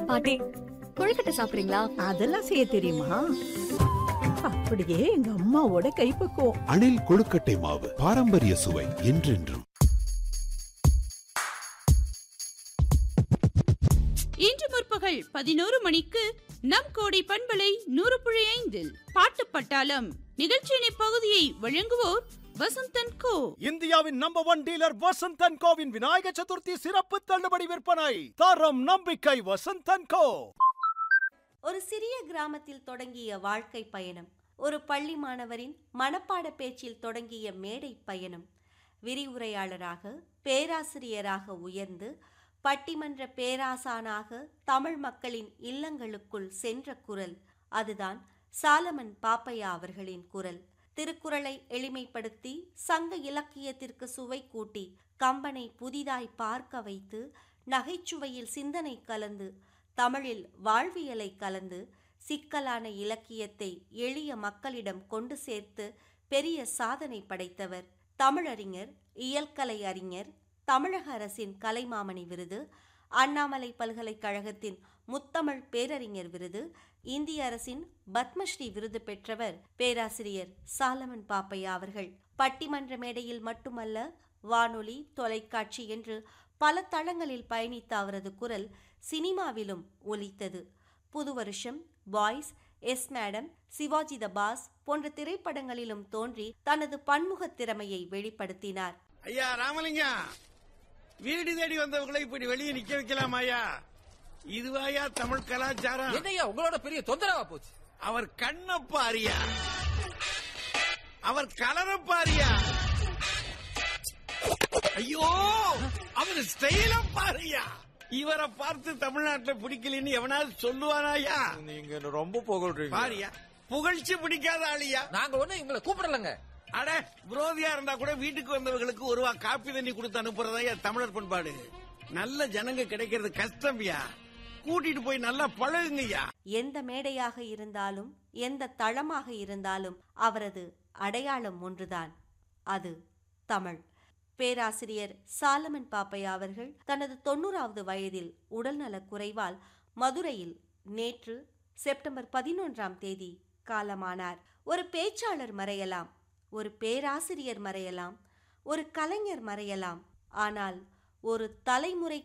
பாட்டி கொழுக்கட்டை சாப்பிடுறீங்களா அதெல்லாம் செய்ய தெரியுமா அப்படியே எங்க அம்மாவோட கைப்பக்குவம் அணில் கொழுக்கட்டை மாவு பாரம்பரிய சுவை என்றென்றும் இன்று முற்பகல் பதினோரு மணிக்கு நம் கோடி பண்பலை நூறு புள்ளி ஐந்தில் பாட்டு பட்டாளம் நிகழ்ச்சியின் இப்பகுதியை வழங்குவோர் வசந்தன் கோ இந்தியாவின் நம்பர் ஒன் டீலர் வசந்தன் கோவின் விநாயக சதுர்த்தி சிறப்பு தள்ளுபடி விற்பனை தரம் நம்பிக்கை வசந்தன் கோ ஒரு சிறிய கிராமத்தில் தொடங்கிய வாழ்க்கை பயணம் ஒரு பள்ளி மாணவரின் மனப்பாட பேச்சில் தொடங்கிய மேடை பயணம் விரிவுரையாளராக பேராசிரியராக உயர்ந்து பட்டிமன்ற பேராசானாக தமிழ் மக்களின் இல்லங்களுக்குள் சென்ற குரல் அதுதான் சாலமன் பாப்பையா அவர்களின் குரல் திருக்குறளை எளிமைப்படுத்தி சங்க இலக்கியத்திற்கு சுவை கூட்டி கம்பனை புதிதாய் பார்க்க வைத்து நகைச்சுவையில் சிந்தனை கலந்து தமிழில் வாழ்வியலை கலந்து சிக்கலான இலக்கியத்தை எளிய மக்களிடம் கொண்டு சேர்த்து பெரிய சாதனை படைத்தவர் தமிழறிஞர் இயல்கலை அறிஞர் தமிழக அரசின் கலைமாமணி விருது அண்ணாமலை பல்கலைக்கழகத்தின் முத்தமிழ் பேரறிஞர் விருது இந்திய அரசின் பத்மஸ்ரீ விருது பெற்றவர் பேராசிரியர் சாலமன் பாப்பையா அவர்கள் பட்டிமன்ற மேடையில் மட்டுமல்ல வானொலி தொலைக்காட்சி என்று பல தளங்களில் பயணித்த அவரது குரல் சினிமாவிலும் ஒலித்தது புது வருஷம் boys yes madam Sivaji the boss போன்ற திரைப்படங்களிலும் தோன்றி தனது பன்முகத் திறமையை வெளிப்படுத்தினார் ஐயா ராமலிங்கம் வீடு தேடி வந்தவங்களை இப்படி வெளியே நிக்க வைக்கலாம் ஐயா இதுவாயா தமிழ் கலாச்சாரம் என்னையா உங்களோட பெரிய தொந்தரவா போச்சு அவர் கண்ண பாரியா அவர் கலர பாரியா ஐயோ அவர் ஸ்டைல பாரியா இவரை பார்த்து தமிழ்நாட்டுல பிடிக்கலன்னு எவனாவது சொல்லுவானாயா நீங்க ரொம்ப புகழ்றீங்க பாரியா புகழ்ச்சி பிடிக்காத ஆளியா நாங்க ஒண்ணு இவங்களை கூப்பிடலங்க அட விரோதியா இருந்தா கூட வீட்டுக்கு வந்தவர்களுக்கு ஒரு ரூபா காப்பி தண்ணி கொடுத்து அனுப்புறதா தமிழர் பண்பாடு நல்ல ஜனங்க கிடைக்கிறது கஷ்டம்யா கூட்டிட்டு போய் நல்லா பழகுங்கய்யா எந்த மேடையாக இருந்தாலும் எந்த தளமாக இருந்தாலும் அவரது அடையாளம் ஒன்றுதான் அது தமிழ் பேராசிரியர் சாலமன் பாப்பையா அவர்கள் தனது தொண்ணூறாவது வயதில் உடல்நலக் குறைவால் மதுரையில் நேற்று செப்டம்பர் பதினொன்றாம் தேதி காலமானார் ஒரு பேச்சாளர் மறையலாம் ஒரு பேராசிரியர் மறையலாம் ஒரு கலைஞர் மறையலாம் ஆனால் ஒரு தலைமுறை